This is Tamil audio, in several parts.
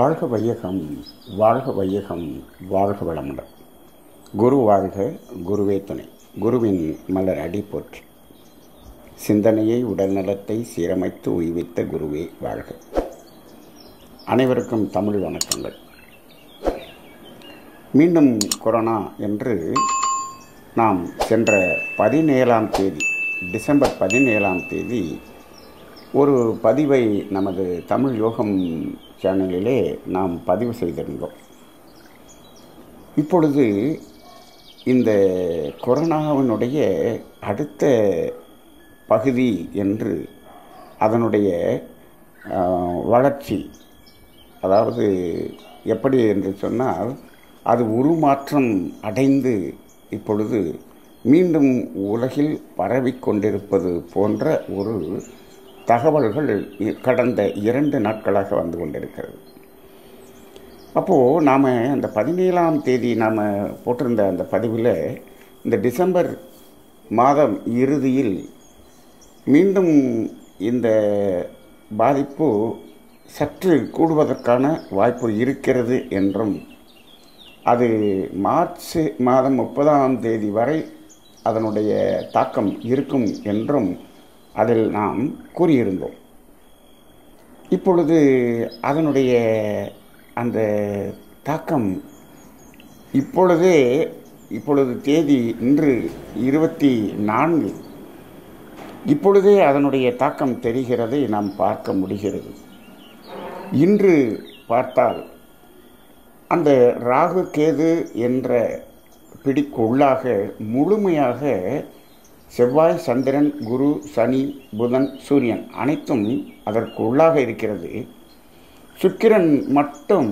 வாழ்க வையகம் வாழ்க வையகம் வாழ்க வளமுடன் குரு வாழ்க குருவே துணை குருவின் மலர் அடி போற்றி சிந்தனையை உடல்நலத்தை சீரமைத்து உய்வித்த குருவே வாழ்க அனைவருக்கும் தமிழ் வணக்கங்கள் மீண்டும் கொரோனா என்று நாம் சென்ற பதினேழாம் தேதி டிசம்பர் பதினேழாம் தேதி ஒரு பதிவை நமது தமிழ் யோகம் சேனலிலே நாம் பதிவு செய்திருந்தோம் இப்பொழுது இந்த கொரோனாவினுடைய அடுத்த பகுதி என்று அதனுடைய ஆஹ், வளர்ச்சி அதாவது எப்படி என்று சொன்னால் அது உருமாற்றம் அடைந்து இப்பொழுது மீண்டும் உலகில் பரவிக் கொண்டிருப்பது போன்ற ஒரு தகவல்கள் இ- கடந்த இரண்டு நாட்களாக வந்து கொண்டிருக்கிறது அப்போது நாம் அந்த பதினேழாம் தேதி நாம் போட்டிருந்த அந்த பதிவில் இந்த டிசம்பர் மாதம் இறுதியில் மீண்டும் இந்த பாதிப்பு சற்று கூடுவதற்கான வாய்ப்பு இருக்கிறது என்றும் அது மார்ச் மாதம் முப்பதாம் தேதி வரை அதனுடைய தாக்கம் இருக்கும் என்றும் அதில் நாம் கூறியிருந்தோம் இப்பொழுது அதனுடைய அந்த தாக்கம் இப்பொழுதே இப்பொழுது தேதி இன்று இருபத்தி நான்கு இப்பொழுதே அதனுடைய தாக்கம் தெரிகிறதை நாம் பார்க்க முடிகிறது இன்று பார்த்தால் அந்த ராகு கேது என்ற பிடிக்குள்ளாக முழுமையாக செவ்வாய் சந்திரன் குரு சனி புதன் சூரியன் அனைத்தும் அதற்கு உள்ளாக இருக்கிறது சுக்கிரன் மட்டும்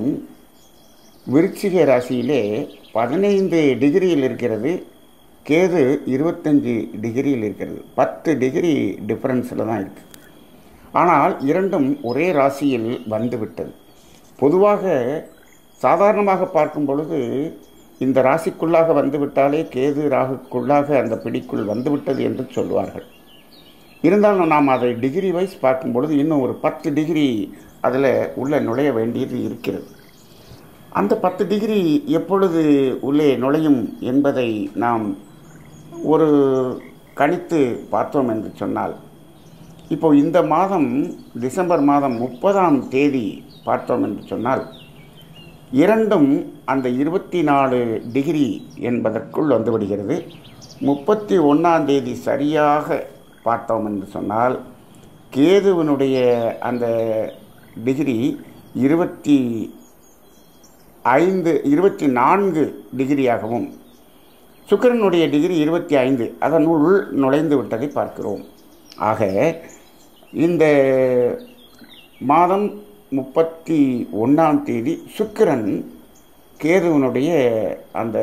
விருச்சிக ராசியிலே பதினைந்து டிகிரியில் இருக்கிறது கேது இருபத்தஞ்சி டிகிரியில் இருக்கிறது பத்து டிகிரி டிஃப்ரென்ஸில் தான் இருக்குது ஆனால் இரண்டும் ஒரே ராசியில் வந்துவிட்டது பொதுவாக சாதாரணமாக பார்க்கும் பொழுது இந்த ராசிக்குள்ளாக வந்துவிட்டாலே கேது ராகுக்குள்ளாக அந்த பிடிக்குள் வந்துவிட்டது என்று சொல்வார்கள் இருந்தாலும் நாம் அதை டிகிரி வைஸ் பார்க்கும் பொழுது இன்னும் ஒரு பத்து டிகிரி அதில் உள்ள நுழைய வேண்டியது இருக்கிறது அந்த பத்து டிகிரி எப்பொழுது உள்ளே நுழையும் என்பதை நாம் ஒரு கணித்து பார்த்தோம் என்று சொன்னால் இப்போ இந்த மாதம் டிசம்பர் மாதம் முப்பதாம் தேதி பார்த்தோம் என்று சொன்னால் இரண்டும் அந்த இருபத்தி நாலு டிகிரி என்பதற்குள் வந்துவிடுகிறது முப்பத்தி ஒன்றாம் தேதி சரியாக பார்த்தோம் என்று சொன்னால் கேதுவினுடைய அந்த டிகிரி இருபத்தி ஐந்து இருபத்தி நான்கு டிகிரியாகவும் சுக்கிரனுடைய டிகிரி இருபத்தி ஐந்து அதனுள் நுழைந்து விட்டதை பார்க்கிறோம் ஆக இந்த மாதம் முப்பத்தி ஒன்றாம் தேதி சுக்கிரன் கேதுவனுடைய அந்த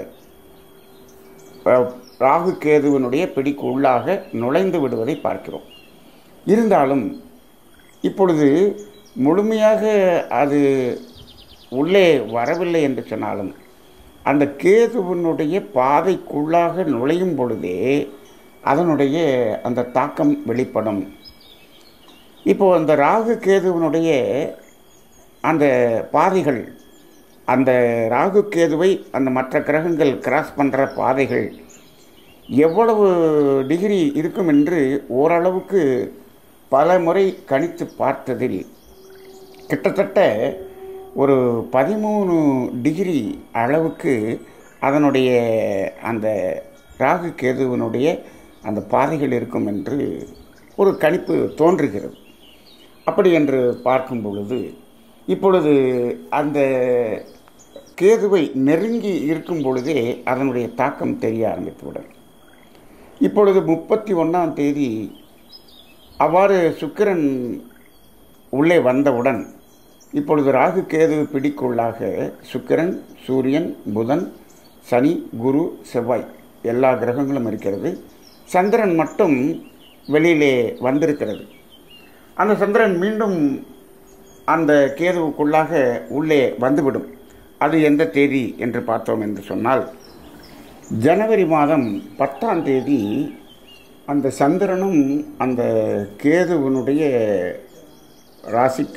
அஹ், ராகு கேதுவனுடைய பிடிக்கு உள்ளாக நுழைந்து விடுவதை பார்க்கிறோம் இருந்தாலும் இப்பொழுது முழுமையாக அது உள்ளே வரவில்லை என்று சொன்னாலும் அந்த கேதுவனுடைய பாதைக்குள்ளாக நுழையும் பொழுதே அதனுடைய அந்த தாக்கம் வெளிப்படும் இப்போ அந்த ராகு கேதுவனுடைய அந்த பாதைகள் அந்த ராகு கேதுவை அந்த மற்ற கிரகங்கள் கிராஸ் பண்ணுற பாதைகள் எவ்வளவு டிகிரி இருக்கும் என்று ஓரளவுக்கு பல முறை கணித்து பார்த்ததில் கிட்டத்தட்ட ஒரு பதிமூணு டிகிரி அளவுக்கு அதனுடைய அந்த ராகு கேதுவனுடைய அந்த பாதைகள் இருக்கும் என்று ஒரு கணிப்பு தோன்றுகிறது அப்படி என்று பார்க்கும் பொழுது இப்பொழுது அந்த கேதுவை நெருங்கி இருக்கும் பொழுதே அதனுடைய தாக்கம் தெரிய ஆரம்பித்துவிடும் இப்பொழுது முப்பத்தி ஒன்றாம் தேதி அவ்வாறு சுக்கிரன் உள்ளே வந்தவுடன் இப்பொழுது ராகு கேது பிடிக்குள்ளாக சுக்கிரன் சூரியன் புதன் சனி குரு செவ்வாய் எல்லா கிரகங்களும் இருக்கிறது சந்திரன் மட்டும் வெளியிலே வந்திருக்கிறது அந்த சந்திரன் மீண்டும் அந்த கேதுவுக்குள்ளாக உள்ளே வந்துவிடும் அது எந்த தேதி என்று பார்த்தோம் என்று சொன்னால் ஜனவரி மாதம் பத்தாம் தேதி அந்த சந்திரனும் அந்த கேதுவனுடைய ராசிக்கு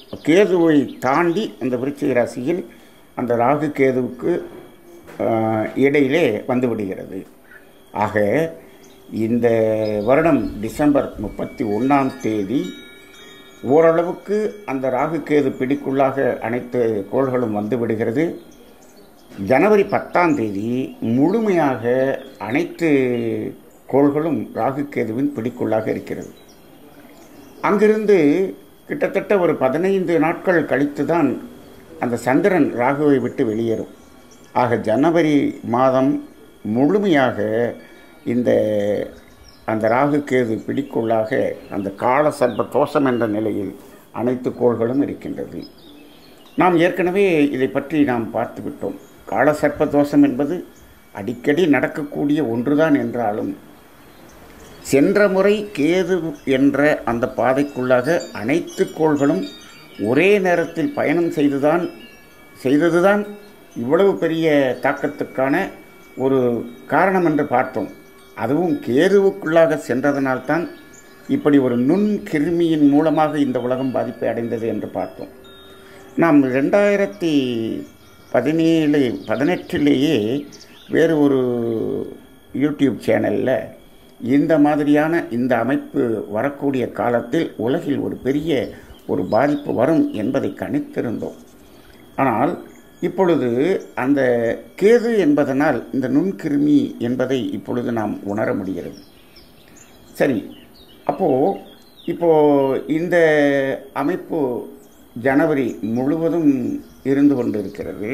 கேதுவை தாண்டி அந்த விருச்சிக ராசியில் அந்த ராகு கேதுவுக்கு ஆஹ், இடையிலே வந்து விடுகிறது ஆக இந்த வருடம் டிசம்பர் முப்பத்தி ஒன்றாம் தேதி ஓரளவுக்கு அந்த ராகு கேது பிடிக்குள்ளாக அனைத்து கோள்களும் வந்து விடுகிறது ஜனவரி பத்தாம் தேதி முழுமையாக அனைத்து கோள்களும் ராகு கேதுவின் பிடிக்குள்ளாக இருக்கிறது அங்கிருந்து கிட்டத்தட்ட ஒரு பதினைந்து நாட்கள் கழித்து தான் அந்த சந்திரன் ராகுவை விட்டு வெளியேறும் ஆக ஜனவரி மாதம் முழுமையாக இந்த அந்த ராகு கேது பிடிக்குள்ளாக அந்த கால சர்ப்ப தோஷம் என்ற நிலையில் அனைத்து கோள்களும் இருக்கின்றது நாம் ஏற்கனவே இதை பற்றி நாம் பார்த்து விட்டோம் கால சர்ப்ப தோஷம் என்பது அடிக்கடி நடக்கக்கூடிய ஒன்றுதான் என்றாலும் சென்ற முறை கேது என்ற அந்த பாதைக்குள்ளாக அனைத்து கோள்களும் ஒரே நேரத்தில் பயணம் செய்துதான் செய்ததுதான் இவ்வளவு பெரிய தாக்கத்துக்கான ஒரு காரணம் என்று பார்த்தோம் அதுவும் கேதுவுக்குள்ளாக சென்றதனால்தான் இப்படி ஒரு நுண் கிருமியின் மூலமாக இந்த உலகம் பாதிப்பை அடைந்தது என்று பார்த்தோம் நாம் ரெண்டாயிரத்தி பதினேழு பதினெட்டிலேயே வேறு ஒரு யூடியூப் சேனலில் இந்த மாதிரியான இந்த அமைப்பு வரக்கூடிய காலத்தில் உலகில் ஒரு பெரிய ஒரு பாதிப்பு வரும் என்பதை கணித்திருந்தோம் ஆனால் இப்பொழுது அந்த கேது என்பதனால் இந்த நுண்கிருமி என்பதை இப்பொழுது நாம் உணர முடிகிறது சரி அப்போது இப்போது இந்த அமைப்பு ஜனவரி முழுவதும் இருந்து கொண்டிருக்கிறது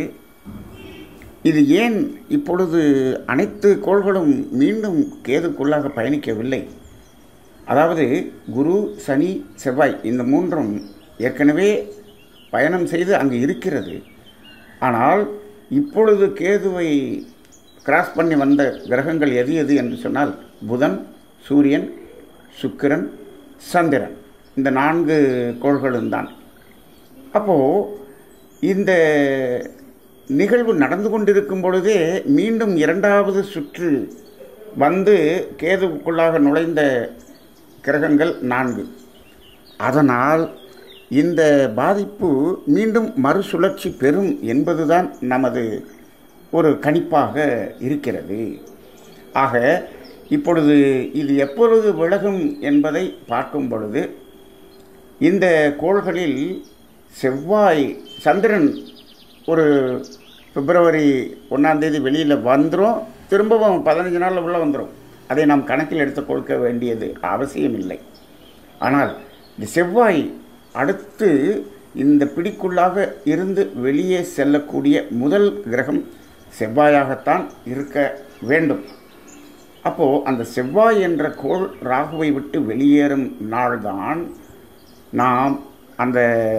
இது ஏன் இப்பொழுது அனைத்து கோள்களும் மீண்டும் கேதுக்குள்ளாக பயணிக்கவில்லை அதாவது குரு சனி செவ்வாய் இந்த மூன்றும் ஏற்கனவே பயணம் செய்து அங்கு இருக்கிறது ஆனால் இப்பொழுது கேதுவை கிராஸ் பண்ணி வந்த கிரகங்கள் எது எது என்று சொன்னால் புதன் சூரியன் சுக்கிரன் சந்திரன் இந்த நான்கு கோள்களும் தான் அப்போது இந்த நிகழ்வு நடந்து கொண்டிருக்கும் பொழுதே மீண்டும் இரண்டாவது சுற்று வந்து கேதுவுக்குள்ளாக நுழைந்த கிரகங்கள் நான்கு அதனால் இந்த பாதிப்பு மீண்டும் மறுசுழற்சி பெறும் என்பதுதான் நமது ஒரு கணிப்பாக இருக்கிறது ஆக இப்பொழுது இது எப்பொழுது விலகும் என்பதை பார்க்கும் பொழுது இந்த கோள்களில் செவ்வாய் சந்திரன் ஒரு பிப்ரவரி ஒன்றாந்தேதி வெளியில் வந்துடும் திரும்பவும் பதினஞ்சு நாளில் உள்ளே வந்துடும் அதை நாம் கணக்கில் எடுத்து கொடுக்க வேண்டியது அவசியம் இல்லை ஆனால் இந்த செவ்வாய் அடுத்து இந்த பிடிக்குள்ளாக இருந்து வெளியே செல்லக்கூடிய முதல் கிரகம் செவ்வாயாகத்தான் இருக்க வேண்டும் அப்போது அந்த செவ்வாய் என்ற கோள் ராகுவை விட்டு வெளியேறும் நாள்தான் நாம் அந்த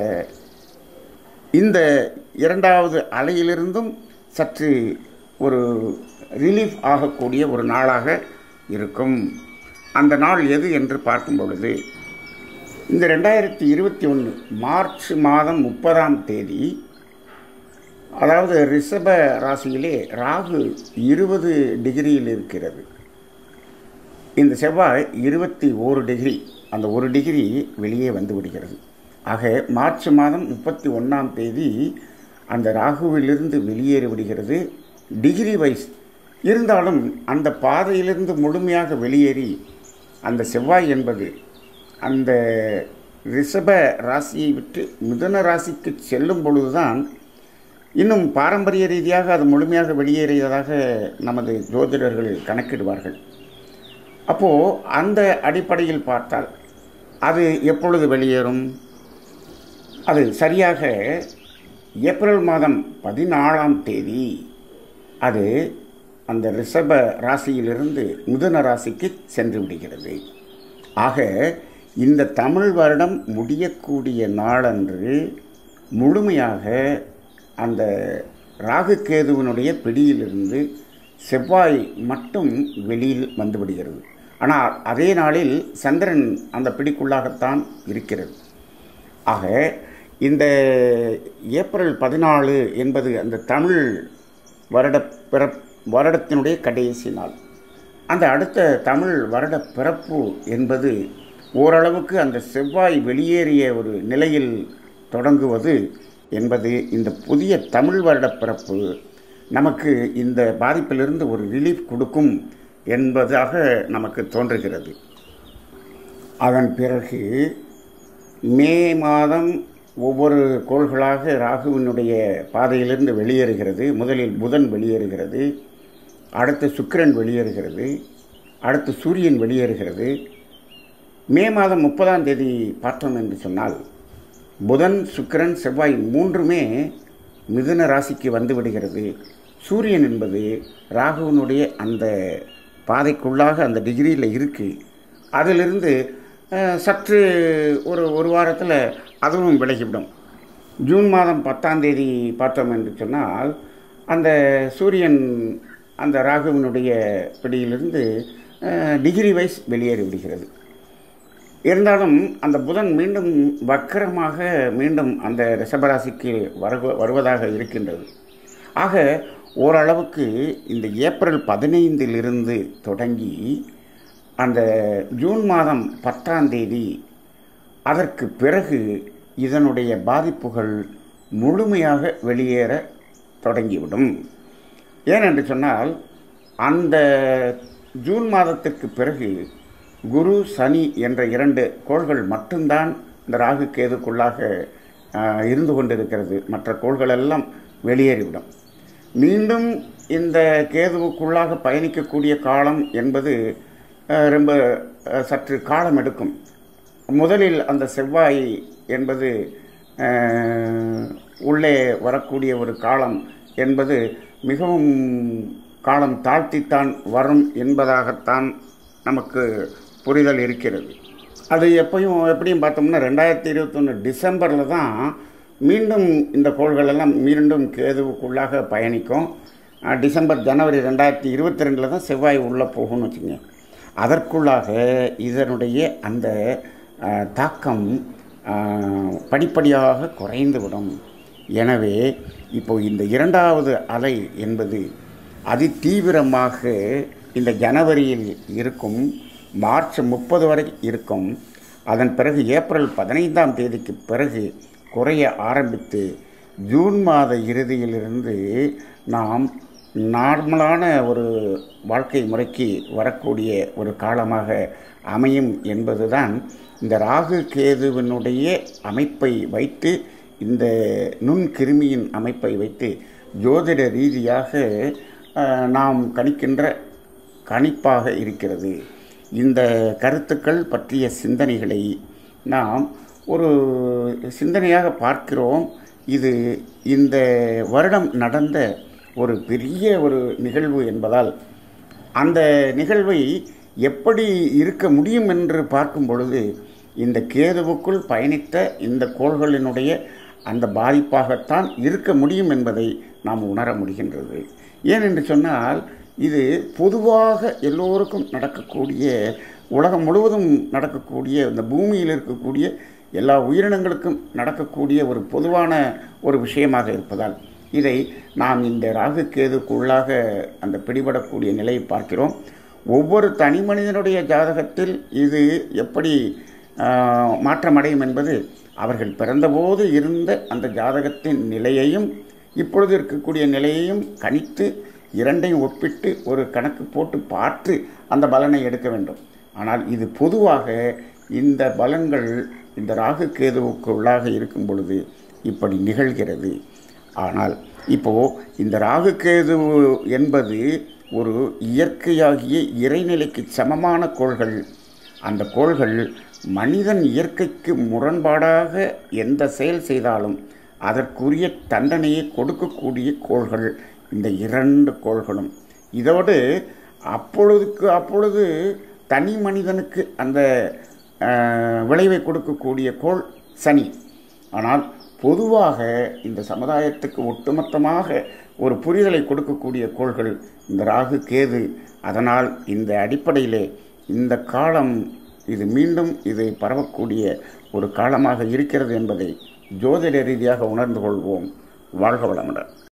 இந்த இரண்டாவது அலையிலிருந்தும் சற்று ஒரு ரிலீஃப் ஆகக்கூடிய ஒரு நாளாக இருக்கும் அந்த நாள் எது என்று பார்க்கும் பொழுது இந்த ரெண்டாயிரத்தி இருபத்தி ஒன்று மார்ச் மாதம் முப்பதாம் தேதி அதாவது ரிஷப ராசியிலே ராகு இருபது டிகிரியில் இருக்கிறது இந்த செவ்வாய் இருபத்தி ஓரு டிகிரி அந்த ஒரு டிகிரி வெளியே வந்து விடுகிறது ஆக மார்ச் மாதம் முப்பத்தி ஒன்றாம் தேதி அந்த ராகுவிலிருந்து வெளியேறி விடுகிறது டிகிரி வைஸ் இருந்தாலும் அந்த பாதையிலிருந்து முழுமையாக வெளியேறி அந்த செவ்வாய் என்பது அந்த ரிஷப ராசியை விட்டு மிதுன ராசிக்கு செல்லும் பொழுதுதான் இன்னும் பாரம்பரிய ரீதியாக அது முழுமையாக வெளியேறியதாக நமது ஜோதிடர்கள் கணக்கிடுவார்கள் அப்போது அந்த அடிப்படையில் பார்த்தால் அது எப்பொழுது வெளியேறும் அது சரியாக ஏப்ரல் மாதம் பதினாலாம் தேதி அது அந்த ரிஷப ராசியிலிருந்து மிதுன ராசிக்கு சென்று விடுகிறது ஆக இந்த தமிழ் வருடம் முடியக்கூடிய நாளன்று முழுமையாக அந்த ராகுகேதுவினுடைய பிடியிலிருந்து செவ்வாய் மட்டும் வெளியில் வந்து விடுகிறது ஆனால் அதே நாளில் சந்திரன் அந்த பிடிக்குள்ளாகத்தான் இருக்கிறது ஆக இந்த ஏப்ரல் பதினாலு என்பது அந்த தமிழ் வருட பிற வருடத்தினுடைய கடைசி நாள் அந்த அடுத்த தமிழ் வருட பிறப்பு என்பது ஓரளவுக்கு அந்த செவ்வாய் வெளியேறிய ஒரு நிலையில் தொடங்குவது என்பது இந்த புதிய தமிழ் வருட பிறப்பு நமக்கு இந்த பாதிப்பிலிருந்து ஒரு ரிலீஃப் கொடுக்கும் என்பதாக நமக்கு தோன்றுகிறது அதன் பிறகு மே மாதம் ஒவ்வொரு கோள்களாக ராகுவினுடைய பாதையிலிருந்து வெளியேறுகிறது முதலில் புதன் வெளியேறுகிறது அடுத்து சுக்கிரன் வெளியேறுகிறது அடுத்து சூரியன் வெளியேறுகிறது மே மாதம் முப்பதாம் தேதி பார்த்தோம் என்று சொன்னால் புதன் சுக்கிரன் செவ்வாய் மூன்றுமே மிதுன ராசிக்கு வந்து விடுகிறது சூரியன் என்பது ராகுவினுடைய அந்த பாதைக்குள்ளாக அந்த டிகிரியில் இருக்குது அதிலிருந்து அஹ், சற்று ஒரு ஒரு வாரத்தில் அதுவும் விலகிவிடும் ஜூன் மாதம் பத்தாம் தேதி பார்த்தோம் என்று சொன்னால் அந்த சூரியன் அந்த ராகுவினுடைய பிடியிலிருந்து அஹ், டிகிரி வைஸ் வெளியேறி விடுகிறது இருந்தாலும் அந்த புதன் மீண்டும் வக்கரமாக மீண்டும் அந்த ரிஷபராசிக்கு வருவ வருவதாக இருக்கின்றது ஆக ஓரளவுக்கு இந்த ஏப்ரல் பதினைந்திலிருந்து தொடங்கி அந்த ஜூன் மாதம் பத்தாம் தேதி அதற்கு பிறகு இதனுடைய பாதிப்புகள் முழுமையாக வெளியேற தொடங்கிவிடும் ஏனென்று சொன்னால் அந்த ஜூன் மாதத்திற்கு பிறகு குரு சனி என்ற இரண்டு கோள்கள் மட்டும்தான் இந்த ராகு கேதுக்குள்ளாக ஆஹ், இருந்து கொண்டிருக்கிறது மற்ற கோள்கள் எல்லாம் வெளியேறிவிடும் மீண்டும் இந்த கேதுவுக்குள்ளாக பயணிக்கக்கூடிய காலம் என்பது ஆஹ், ரொம்ப ஆஹ், சற்று காலம் எடுக்கும் முதலில் அந்த செவ்வாய் என்பது ஆஹ், உள்ளே வரக்கூடிய ஒரு காலம் என்பது மிகவும் காலம் தாழ்த்தித்தான் வரும் என்பதாகத்தான் நமக்கு புரிதல் இருக்கிறது அது எப்பயும் எப்படியும் பார்த்தோம்னா ரெண்டாயிரத்தி இருபத்தொன்று டிசம்பரில் தான் மீண்டும் இந்த கோள்கள் எல்லாம் மீண்டும் கேதுவுக்குள்ளாக பயணிக்கும் அஹ், டிசம்பர் ஜனவரி ரெண்டாயிரத்தி இருபத்தி ரெண்டில் தான் செவ்வாய் உள்ளே போகும்னு வச்சுங்க அதற்குள்ளாக இதனுடைய அந்த அஹ், தாக்கம் அஹ், படிப்படியாக குறைந்துவிடும் எனவே இப்போ இந்த இரண்டாவது அலை என்பது அதிதீவிரமாக இந்த ஜனவரியில் இருக்கும் மார்ச் முப்பது வரை இருக்கும் அதன் பிறகு ஏப்ரல் பதினைந்தாம் தேதிக்கு பிறகு குறைய ஆரம்பித்து ஜூன் மாத இறுதியிலிருந்து நாம் நார்மலான ஒரு வாழ்க்கை முறைக்கு வரக்கூடிய ஒரு காலமாக அமையும் என்பதுதான் இந்த ராகு கேதுவினுடைய அமைப்பை வைத்து இந்த நுண்கிருமியின் அமைப்பை வைத்து ஜோதிட ரீதியாக அஹ், நாம் கணிக்கின்ற கணிப்பாக இருக்கிறது இந்த கருத்துக்கள் பற்றிய சிந்தனைகளை நாம் ஒரு சிந்தனையாக பார்க்கிறோம் இது இந்த வருடம் நடந்த ஒரு பெரிய ஒரு நிகழ்வு என்பதால் அந்த நிகழ்வை எப்படி இருக்க முடியும் என்று பார்க்கும் பொழுது இந்த கேதுவுக்குள் பயணித்த இந்த கோள்களினுடைய அந்த பாதிப்பாகத்தான் இருக்க முடியும் என்பதை நாம் உணர முடிகின்றது ஏனென்று சொன்னால் இது பொதுவாக எல்லோருக்கும் நடக்கக்கூடிய உலகம் முழுவதும் நடக்கக்கூடிய இந்த பூமியில் இருக்கக்கூடிய எல்லா உயிரினங்களுக்கும் நடக்கக்கூடிய ஒரு பொதுவான ஒரு விஷயமாக இருப்பதால் இதை நாம் இந்த ராகு கேதுக்குள்ளாக அந்த பிடிபடக்கூடிய நிலையை பார்க்கிறோம் ஒவ்வொரு தனி மனிதனுடைய ஜாதகத்தில் இது எப்படி ஆஹ், மாற்றமடையும் என்பது அவர்கள் பிறந்தபோது இருந்த அந்த ஜாதகத்தின் நிலையையும் இப்பொழுது இருக்கக்கூடிய நிலையையும் கணித்து இரண்டையும் ஒப்பிட்டு ஒரு கணக்கு போட்டு பார்த்து அந்த பலனை எடுக்க வேண்டும் ஆனால் இது பொதுவாக இந்த பலன்கள் இந்த ராகு கேதுவுக்கு உள்ளாக இருக்கும் பொழுது இப்படி நிகழ்கிறது ஆனால் இப்போது இந்த ராகு கேது என்பது ஒரு இயற்கையாகிய இறைநிலைக்கு சமமான கோள்கள் அந்த கோள்கள் மனிதன் இயற்கைக்கு முரண்பாடாக எந்த செயல் செய்தாலும் அதற்குரிய தண்டனையை கொடுக்கக்கூடிய கோள்கள் இந்த இரண்டு கோள்களும் இதோடு அப்பொழுதுக்கு அப்பொழுது தனி மனிதனுக்கு அந்த அஹ், விளைவை கொடுக்கக்கூடிய கோள் சனி ஆனால் பொதுவாக இந்த சமுதாயத்துக்கு ஒட்டுமொத்தமாக ஒரு புரிதலை கொடுக்கக்கூடிய கோள்கள் இந்த ராகு கேது அதனால் இந்த அடிப்படையிலே இந்த காலம் இது மீண்டும் இது பரவக்கூடிய ஒரு காலமாக இருக்கிறது என்பதை ஜோதிட ரீதியாக உணர்ந்து கொள்வோம் வாழ்க வளமுடன்